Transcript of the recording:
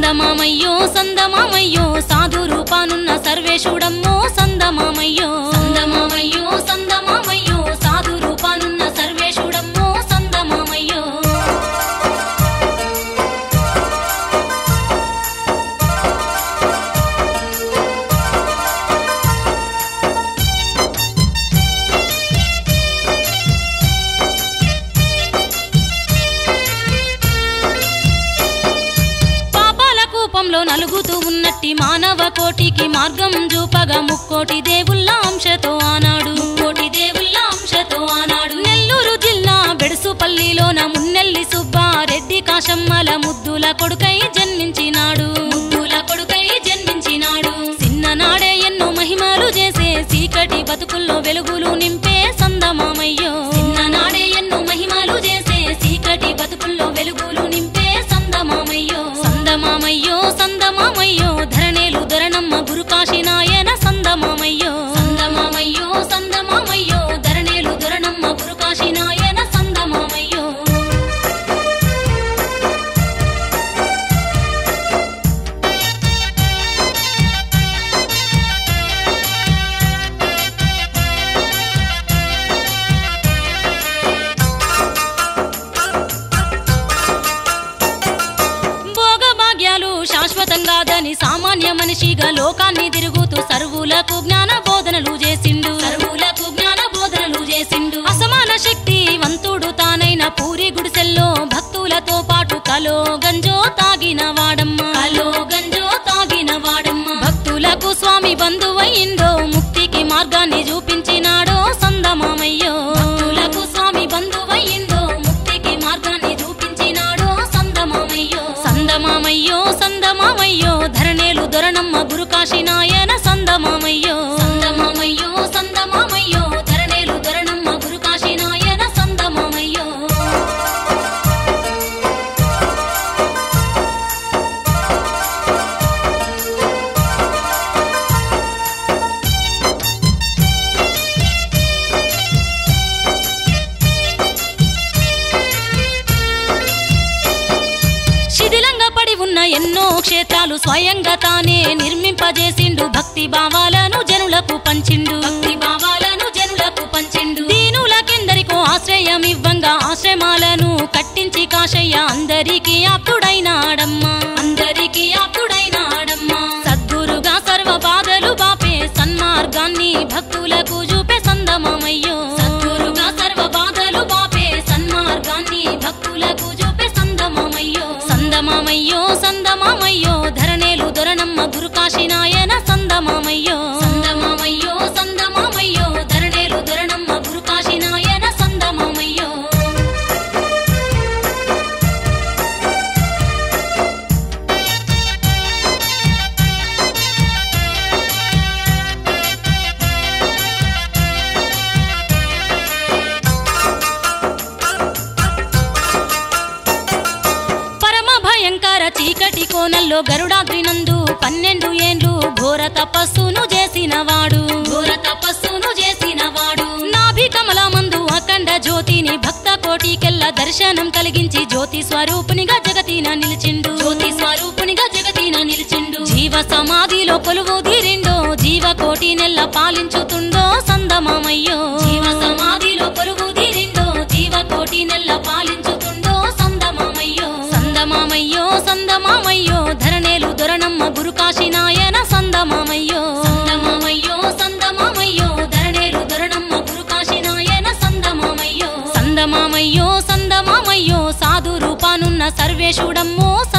సందమామయ్యో సందమామయ్యో సాధు రూపానున్న సర్వేశుడమ్మో సందమామయ్యో సందమామయ్యో సందమామయ్యో సాధు రూపానున్న సర్వేశుడమ్మో సందమామయ్యో పాపాల కూపంలో నలుగుతూ ఉన్నట్టి మానవ కోటికి మార్గం చూపగా ముక్కోటి దేవుళ్ళ అంశతో ఆనాడు ముక్కోటి దేవుళ్ళ అంశతో ఆనాడు నెల్లూరు జిల్లా బెడుసుపల్లిలోన మున్నెల్లి సుబ్బారెడ్డి కాశమ్మల ముద్దుల కొడుకై జన్మించినాడు ముద్దుల కొడుకై జన్మించినాడు చిన్ననాడే ఎన్నో మహిమలు చేసే చీకటి బతుకుల్లో వెలుగులు నింపే సందమామయ్యో చిన్ననాడే ఎన్నో మహిమలు చేసే చీకటి బతుకుల్లో వెలుగులు నింపే సందమామయ్యో సందమామయ్యో సందమామయ్యో ధరణేలు దొరణమ్మ గురుకాశినాయన సందమామయ్యో సందమామయ్యో సందమామయ్యో ధరణేలు దొరణమ్మ గురుకాశినాయన సందమామయ్యో భోగభాగ్యాలు శాశ్వతం కాదని సామాన్య మనిషిగా లోకాన్ని తిరుగుతూ సర్వులకు జ్ఞాన బోధనలు చేసిండు సర్వులకు జ్ఞాన బోధనలు చేసిండు అసమాన శక్తి వంతుడు తానైన పూరి గుడిసెల్లో భక్తులతో పాటు కలో గంజో తాగిన వాడమ్మ కలో గంజో తాగిన వాడమ్మ భక్తులకు స్వామి బంధువయ్యిండో ముక్తికి మార్గాన్ని చూపించినాడో సందమామయ్యో భక్తులకు స్వామి బంధువయ్యిండో ముక్తికి మార్గాన్ని చూపించినాడో సందమామయ్యో సందమామయ్యో సందమామయ్యో ధరణేలు దొరణమ్మ గురుకాశినాయన సందమామయ్యో సందమామయ్యో సందమామయ్యో ధరణేలు దొరణమ్మ గురుకాశినాయన సందమామయ్యో శిథిలంగా పడి ఉన్న ఎన్నో క్షేత్రాలు స్వయంగా తానే నిర్మింపజేసిండు భక్తి భావాలను జనులకు పంచిండు భక్తి భావాలను జనులకు పంచిండు దీనులకెందరికో ఆశ్రయం ఇవ్వంగా ఆశ్రమాలను కట్టించి కాశయ్య అందరికీ ఆప్తుడైనాడమ్మా అందరికీ ఆప్తుడైనాడమ్మా సద్గురుగా సర్వ బాధలు బాపే సన్మార్గాన్ని భక్తులకు చూపే సందమమయ్యో సద్గురుగా సర్వ బాధలు బాపే సన్మార్గాన్ని భక్తులకు చూపే సందమమయ్యో సందమామయ్యో సందమామయ్యో ధరణేలు దొరణమ్మ గురుకాశినాయన సందమామయ్యో సందమామయ్యో సందమామయ్యో ధరణేలు దొరణమ్మ గురుకాశినాయన సందమామయ్యో పరమ భయంకర చీకటి కోనల్లో గరుడాద్రి నందు పన్నెండు ఏండ్లు ఘోర తపస్సును చేసినవాడు ఘోర తపస్సును చేసినవాడు నాభి కమల మందు అఖండ జ్యోతిని భక్త కోటికెల్ల దర్శనం కలిగించి జ్యోతి స్వరూపునిగా జగతిన నిలిచిండు జ్యోతి స్వరూపునిగా జగతిన నిలిచిండు జీవ సమాధిలో కొలువు తీరిండో జీవ కోటి నెల్ల పాలించుతుండో సందమామయ్యో జీవ సమాధిలో కొలువు తీరిండో జీవ కోటి నెల్ల పాలించుతుండో సందమామయ్యో సందమామయ్యో సందమామయ్యో ధరణేలు దొరణమ్మ గురుకాశినాయన సందమామయ్యో సందమామయ్యో సందమామయ్యో ధరణేలు దొరణమ్మ గురుకాశినాయన సందమామయ్యో సందమామయ్యో సందమామయ్యో సాధు రూపానున్న సర్వేశుడమ్మో